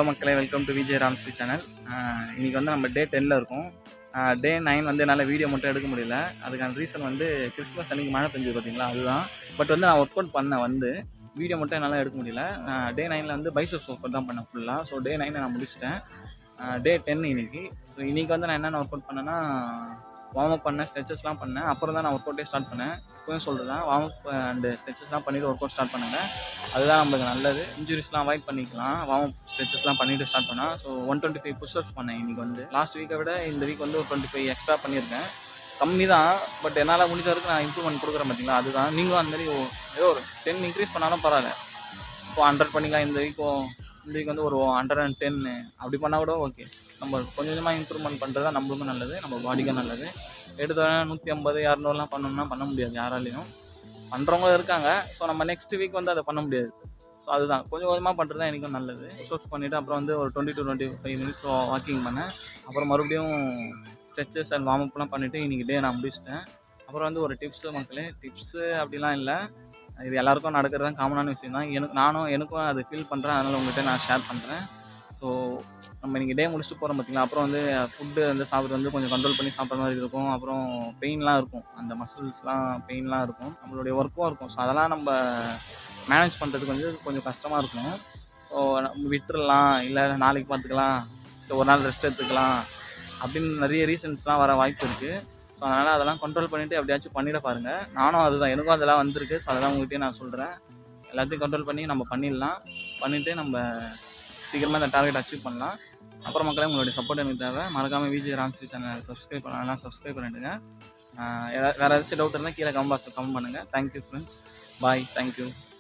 மக்களே welcome to Vijay Ramsri channel இன்றைக்கி வந்து நம்ம டே டென்னில் இருக்கோம் டே நைன் வந்து என்னால் வீடியோ மட்டும் எடுக்க முடியல அதுக்கான ரீசன் வந்து கிறிஸ்மஸ் அன்றைக்கி மழை பெஞ்சது பார்த்தீங்களா அதுதான் பட் வந்து நான் ஒர்க் அவுட் பண்ணேன் வந்து வீடியோ மட்டும் என்னால் எடுக்க முடியல டே நைனில் வந்து பைசப்ஸ் ஒர்க் அவுட் தான் பண்ணேன் ஃபுல்லாக ஸோ டே நைனை நான் முடிச்சிட்டேன் டே டென் இன்னைக்கு ஸோ இன்றைக்கி வந்து நான் என்னென்ன ஒர்க் அவுட் பண்ணேன்னா வார்ம் அப் பண்ணேன் ஸ்ட்ரெச்சஸ்லாம் பண்ணேன் அப்புறம் தான் நான் ஒர்க் அவுட்டே ஸ்டார்ட் பண்ணேன் இப்போயும் சொல்கிறேன் வார்ம் அப் அண்ட் ஸ்ட்ரெச்சஸ்லாம் பண்ணிவிட்டு ஒர்க் அவுட் ஸ்டார்ட் பண்ணுங்க அதுதான் நம்மளுக்கு நல்லது இன்ஜுரிஸ்லாம் அவாய்ட் பண்ணிக்கலாம் வார்ம் அப் ஸ்ட்ரெச்சஸ்லாம் பண்ணிவிட்டு ஸ்டார்ட் பண்ணால் so one twenty five pushups பண்ணேன் இன்றைக்கி வந்து லாஸ்ட் வீக்கை விட இந்த வீக் வந்து ஒரு டுவெண்ட்டி ஃபைவ் எக்ஸ்ட்ரா பண்ணியிருக்கேன் கம்மி தான் பட் என்னால் முடிஞ்ச வரைக்கும் நான் இம்ப்ரூவ்மெண்ட் கொடுக்குறேன் பார்த்தீங்களா அதுதான் நீங்களும் அந்த மாதிரி ஓ- ஏதோ ஒரு டென் இன்க்ரீஸ் பண்ணாலும் பரவாயில்ல இப்போ ஹண்ட்ரட் பண்ணிக்கலாம் இந்த வீக்கும் இந்த வீக் வந்து ஒரு ஹண்ட்ரட் அண்ட் டென்னு அப்படி பண்ணால் கூட ஓகே நம்ம கொஞ்சம் கொஞ்சமாக இம்ப்ரூவ்மெண்ட் பண்ணுறது தான் நம்மளுக்கும் நல்லது நம்ம பாடிக்கும் நல்லது எடுத்த நூற்றி ஐம்பது இரநூறுலாம் பண்ணணும்னா பண்ண முடியாது யாராலையும் பண்ணுறவங்க இருக்காங்க ஸோ நம்ம நெக்ஸ்ட் வீக் வந்து அதை பண்ண முடியாது ஸோ அதுதான் கொஞ்சம் கொஞ்சமாக பண்ணுறது தான் எனக்கும் நல்லது ஷோஸ் பண்ணிவிட்டு அப்புறம் வந்து ஒரு twenty to twenty five minutes walking பண்ணேன் அப்புறம் மறுபடியும் ஸ்ட்ரெச்சஸ் அண்ட் வார்ம் அப்லாம் பண்ணிவிட்டு இன்றைக்கி டே நான் முடிச்சிட்டேன் அப்புறம் வந்து ஒரு டிப்ஸு மக்களே டிப்ஸு அப்படிலாம் இல்லை இது எல்லாருக்கும் நடக்கிறது தான் காமனான விஷயம் தான் எனக்கு நானும் எனக்கும் அதை ஃபீல் பண்ணுறேன் அதனால் உங்கள்கிட்ட நான் ஷேர் பண்ணுறேன் ஸோ நம்ம இன்றைக்கி டே முடிச்சுட்டு போகிறோம் பார்த்தீங்களா அப்புறம் வந்து ஃபுட்டு வந்து சாப்பிட்றது வந்து கொஞ்சம் கண்ட்ரோல் பண்ணி சாப்பிட்ற மாதிரி இருக்கும் அப்புறம் பெயின்லாம் இருக்கும் அந்த மசில்ஸ்லாம் பெயின்லாம் இருக்கும் நம்மளுடைய ஒர்க்கும் இருக்கும் ஸோ அதெல்லாம் நம்ம மேனேஜ் பண்ணுறதுக்கு வந்து கொஞ்சம் கஷ்டமாக இருக்கும் ஸோ நம்ம விட்டுறலாம் இல்லை நாளைக்கு பார்த்துக்கலாம் ஸோ ஒரு நாள் ரெஸ்ட் எடுத்துக்கலாம் அப்படின்னு நிறைய ரீசன்ஸ்லாம் வர வாய்ப்பு இருக்குது ஸோ அதனால் அதெல்லாம் கண்ட்ரோல் பண்ணிவிட்டு எப்படியாச்சும் பண்ணிட பாருங்கள் நானும் அதுதான் எனக்கும் அதெல்லாம் வந்திருக்கு ஸோ அதெல்லாம் உங்கள்கிட்டயே நான் சொல்கிறேன் எல்லாத்தையும் கண்ட்ரோல் பண்ணி நம்ம பண்ணிடலாம் பண்ணிவிட்டு நம்ம சீக்கிரமாக இந்த டார்கெட் அச்சீவ் பண்ணலாம் அப்புறம் மக்களே உங்களுடைய சப்போர்ட் எனக்கு தேவை மறக்காமல் விஜய் ராம்ஸ்ரீ சேனல் சப்ஸ்கிரைப் பண்ணலாம் சப்ஸ்கிரைப் பண்ணிவிடுங்க வேறு ஏதாச்சும் டவுட் இருந்தால் கீழே கமெண்ட் பாக்ஸில் கமெண்ட் பண்ணுங்கள் தேங்க்யூ ஃப்ரெண்ட்ஸ் பாய் தேங்க்யூ